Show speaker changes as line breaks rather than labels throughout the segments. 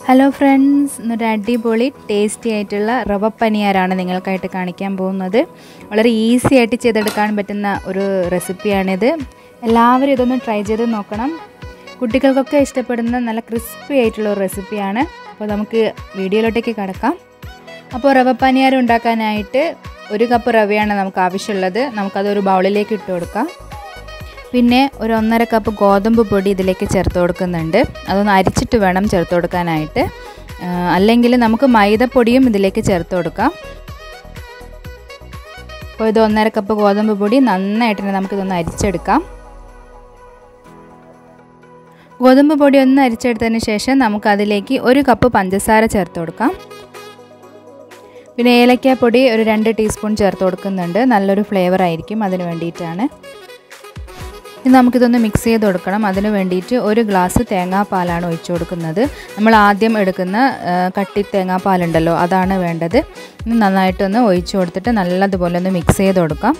hello friends ഇന്നൊരു അടിപൊളി tasty ആയിട്ടുള്ള റവ പനിയാരാണ് നിങ്ങൾക്കായിട്ട് കാണിക്കാൻ പോകുന്നത് വളരെ ഈസി ആയിട്ട് ചെയ്തെടുക്കാൻ പറ്റുന്ന ഒരു റെസിപ്പിയാണിത് എല്ലാവരും ഇതൊന്ന് ട്രൈ ചെയ്ത് നോക്കണം കുട്ടികൾക്കൊക്കെ ഇഷ്ടപ്പെടുന്ന നല്ല ക്രിസ്പി ആയിട്ടുള്ള ഒരു റെസിപ്പിയാണ് അപ്പോൾ നമുക്ക് വീഡിയോയിലോട്ടേക്ക് കിടക്കാം അപ്പോൾ റവ പനിയാരം ഉണ്ടാക്കാനായിട്ട് ഒരു കപ്പ് റവയാണ് നമുക്ക് ആവശ്യമുള്ളത് നമുക്കതൊരു ബൗളിലേക്ക് ഇട്ട് കൊടുക്കാം പിന്നെ ഒരു ഒന്നര കപ്പ് ഗോതമ്പ് പൊടി ഇതിലേക്ക് ചേർത്ത് കൊടുക്കുന്നുണ്ട് അതൊന്ന് അരിച്ചിട്ട് വേണം ചേർത്ത് കൊടുക്കാനായിട്ട് അല്ലെങ്കിൽ നമുക്ക് മൈദപ്പൊടിയും ഇതിലേക്ക് ചേർത്ത് കൊടുക്കാം അപ്പോൾ ഇത് ഒന്നര കപ്പ് ഗോതമ്പ് പൊടി നന്നായിട്ട് തന്നെ നമുക്കിതൊന്ന് അരിച്ചെടുക്കാം ഗോതമ്പ് പൊടി ഒന്ന് അരിച്ചെടുത്തതിന് ശേഷം നമുക്കതിലേക്ക് ഒരു കപ്പ് പഞ്ചസാര ചേർത്ത് കൊടുക്കാം പിന്നെ ഏലക്കാപ്പൊടി ഒരു രണ്ട് ടീസ്പൂൺ ചേർത്ത് കൊടുക്കുന്നുണ്ട് നല്ലൊരു ഫ്ലേവർ ആയിരിക്കും അതിന് വേണ്ടിയിട്ടാണ് ഇനി നമുക്കിതൊന്ന് മിക്സ് ചെയ്ത് കൊടുക്കണം അതിന് വേണ്ടിയിട്ട് ഒരു ഗ്ലാസ് തേങ്ങാപ്പാലാണ് ഒഴിച്ചു കൊടുക്കുന്നത് നമ്മൾ ആദ്യം എടുക്കുന്ന കട്ടി തേങ്ങാപ്പാലുണ്ടല്ലോ അതാണ് വേണ്ടത് ഇനി നന്നായിട്ടൊന്ന് ഒഴിച്ചു കൊടുത്തിട്ട് നല്ലതുപോലെ ഒന്ന് മിക്സ് ചെയ്ത് കൊടുക്കാം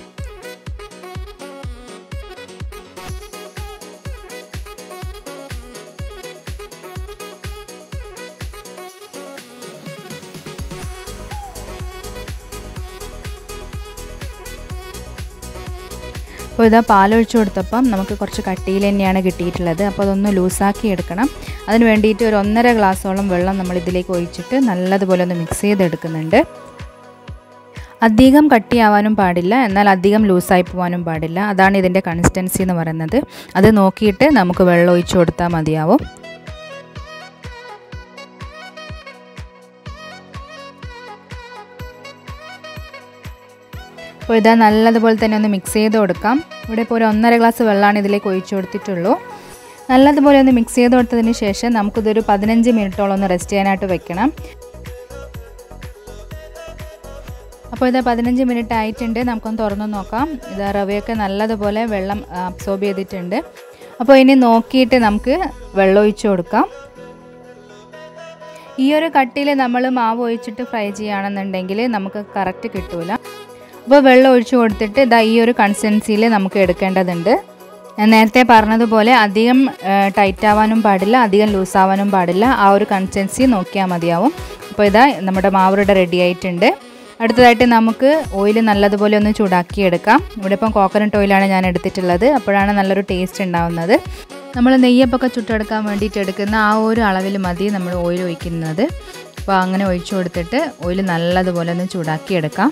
അപ്പോൾ ഇതാ പാലൊഴിച്ച് കൊടുത്തപ്പം നമുക്ക് കുറച്ച് കട്ടിയിൽ തന്നെയാണ് കിട്ടിയിട്ടുള്ളത് അപ്പോൾ അതൊന്ന് ലൂസാക്കി എടുക്കണം അതിന് വേണ്ടിയിട്ട് ഒരു ഒന്നര ഗ്ലാസ്സോളം വെള്ളം നമ്മൾ ഇതിലേക്ക് ഒഴിച്ചിട്ട് നല്ലതുപോലെ ഒന്ന് മിക്സ് ചെയ്തെടുക്കുന്നുണ്ട് അധികം കട്ടിയാവാനും പാടില്ല എന്നാൽ അധികം ലൂസായി പോകാനും പാടില്ല അതാണ് ഇതിൻ്റെ കൺസിസ്റ്റൻസി എന്ന് പറയുന്നത് അത് നോക്കിയിട്ട് നമുക്ക് വെള്ളം ഒഴിച്ച് കൊടുത്താൽ മതിയാവും അപ്പോൾ ഇതാ നല്ലതുപോലെ തന്നെ ഒന്ന് മിക്സ് ചെയ്ത് കൊടുക്കാം ഇവിടെ ഇപ്പോൾ ഒരു ഒന്നര ഗ്ലാസ് വെള്ളമാണ് ഇതിലേക്ക് ഒഴിച്ചു കൊടുത്തിട്ടുള്ളൂ നല്ലതുപോലെ ഒന്ന് മിക്സ് ചെയ്ത് കൊടുത്തതിന് ശേഷം നമുക്കിതൊരു പതിനഞ്ച് മിനിറ്റോളം ഒന്ന് റെസ്റ്റ് ചെയ്യാനായിട്ട് വെക്കണം അപ്പോൾ ഇത് പതിനഞ്ച് മിനിറ്റ് ആയിട്ടുണ്ട് നമുക്കൊന്ന് തുറന്നു നോക്കാം ഇത് റവയൊക്കെ നല്ലതുപോലെ വെള്ളം അബ്സോർബ് ചെയ്തിട്ടുണ്ട് അപ്പോൾ ഇനി നോക്കിയിട്ട് നമുക്ക് വെള്ളം ഒഴിച്ചു കൊടുക്കാം ഈ ഒരു കട്ടിയിൽ നമ്മൾ മാവ് ഒഴിച്ചിട്ട് ഫ്രൈ ചെയ്യുകയാണെന്നുണ്ടെങ്കിൽ നമുക്ക് കറക്റ്റ് കിട്ടൂല അപ്പോൾ വെള്ളം ഒഴിച്ചു കൊടുത്തിട്ട് ഇതാ ഈ ഒരു കൺസിസ്റ്റൻസിയിൽ നമുക്ക് എടുക്കേണ്ടതുണ്ട് ഞാൻ നേരത്തെ പറഞ്ഞതുപോലെ അധികം ടൈറ്റ് ആവാനും പാടില്ല അധികം ലൂസ് ആവാനും പാടില്ല ആ ഒരു കൺസിസ്റ്റൻസി നോക്കിയാൽ മതിയാവും അപ്പോൾ ഇതാ നമ്മുടെ മാവറുടെ റെഡി ആയിട്ടുണ്ട് അടുത്തതായിട്ട് നമുക്ക് ഓയിൽ നല്ലതുപോലെ ഒന്ന് ചൂടാക്കി എടുക്കാം ഇവിടെ ഇപ്പം കോക്കനട്ട് ഓയിലാണ് ഞാൻ എടുത്തിട്ടുള്ളത് അപ്പോഴാണ് നല്ലൊരു ടേസ്റ്റ് ഉണ്ടാവുന്നത് നമ്മൾ നെയ്യപ്പൊക്കെ ചുട്ടെടുക്കാൻ വേണ്ടിയിട്ട് എടുക്കുന്ന ആ ഒരു അളവിൽ മതി നമ്മൾ ഓയിൽ ഒഴിക്കുന്നത് അപ്പോൾ അങ്ങനെ ഒഴിച്ചു കൊടുത്തിട്ട് ഓയിൽ നല്ലതുപോലെ ഒന്ന് ചൂടാക്കി എടുക്കാം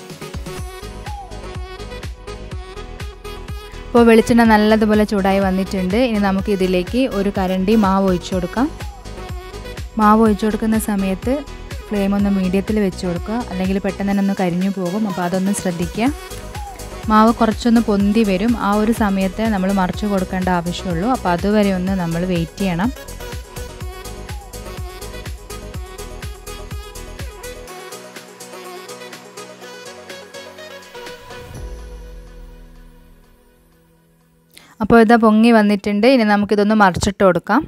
ഇപ്പോൾ വെളിച്ചെണ്ണ നല്ലതുപോലെ ചൂടായി വന്നിട്ടുണ്ട് ഇനി നമുക്ക് ഇതിലേക്ക് ഒരു കരണ്ടി മാവ് ഒഴിച്ചു കൊടുക്കാം മാവ് ഒഴിച്ചു കൊടുക്കുന്ന സമയത്ത് ഫ്ലെയിം ഒന്ന് മീഡിയത്തിൽ വെച്ച് കൊടുക്കുക അല്ലെങ്കിൽ പെട്ടെന്ന് തന്നെ ഒന്ന് കരിഞ്ഞു പോകും അപ്പോൾ അതൊന്ന് ശ്രദ്ധിക്കുക മാവ് കുറച്ചൊന്ന് പൊന്തി വരും ആ ഒരു സമയത്ത് നമ്മൾ മറിച്ച് കൊടുക്കേണ്ട ആവശ്യമുള്ളൂ അപ്പോൾ അതുവരെ ഒന്ന് നമ്മൾ വെയിറ്റ് ചെയ്യണം അപ്പോൾ ഇതാ പൊങ്ങി വന്നിട്ടുണ്ട് ഇനി നമുക്കിതൊന്ന് മറിച്ചിട്ട് കൊടുക്കാം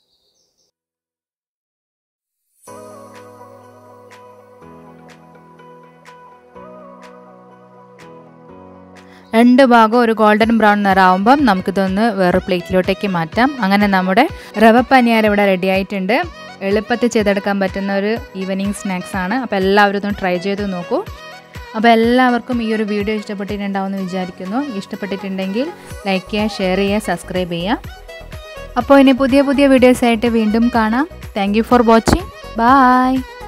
രണ്ട് ഭാഗം ഒരു ഗോൾഡൻ ബ്രൗൺ നിറാവുമ്പം നമുക്കിതൊന്ന് വേറെ പ്ലേറ്റിലോട്ടേക്ക് മാറ്റാം അങ്ങനെ നമ്മുടെ റവ പനിയാരം ഇവിടെ റെഡി ആയിട്ടുണ്ട് എളുപ്പത്തിൽ ചെയ്തെടുക്കാൻ പറ്റുന്ന ഒരു ഈവനിങ് സ്നാക്സ് ആണ് അപ്പോൾ എല്ലാവരും ഒന്ന് ട്രൈ ചെയ്ത് നോക്കൂ അപ്പോൾ എല്ലാവർക്കും ഈ ഒരു വീഡിയോ ഇഷ്ടപ്പെട്ടിട്ടുണ്ടാവുമെന്ന് വിചാരിക്കുന്നു ഇഷ്ടപ്പെട്ടിട്ടുണ്ടെങ്കിൽ ലൈക്ക് ചെയ്യുക ഷെയർ ചെയ്യുക സബ്സ്ക്രൈബ് ചെയ്യുക അപ്പോൾ ഇനി പുതിയ പുതിയ വീഡിയോസായിട്ട് വീണ്ടും കാണാം താങ്ക് ഫോർ വാച്ചിങ് ബായ്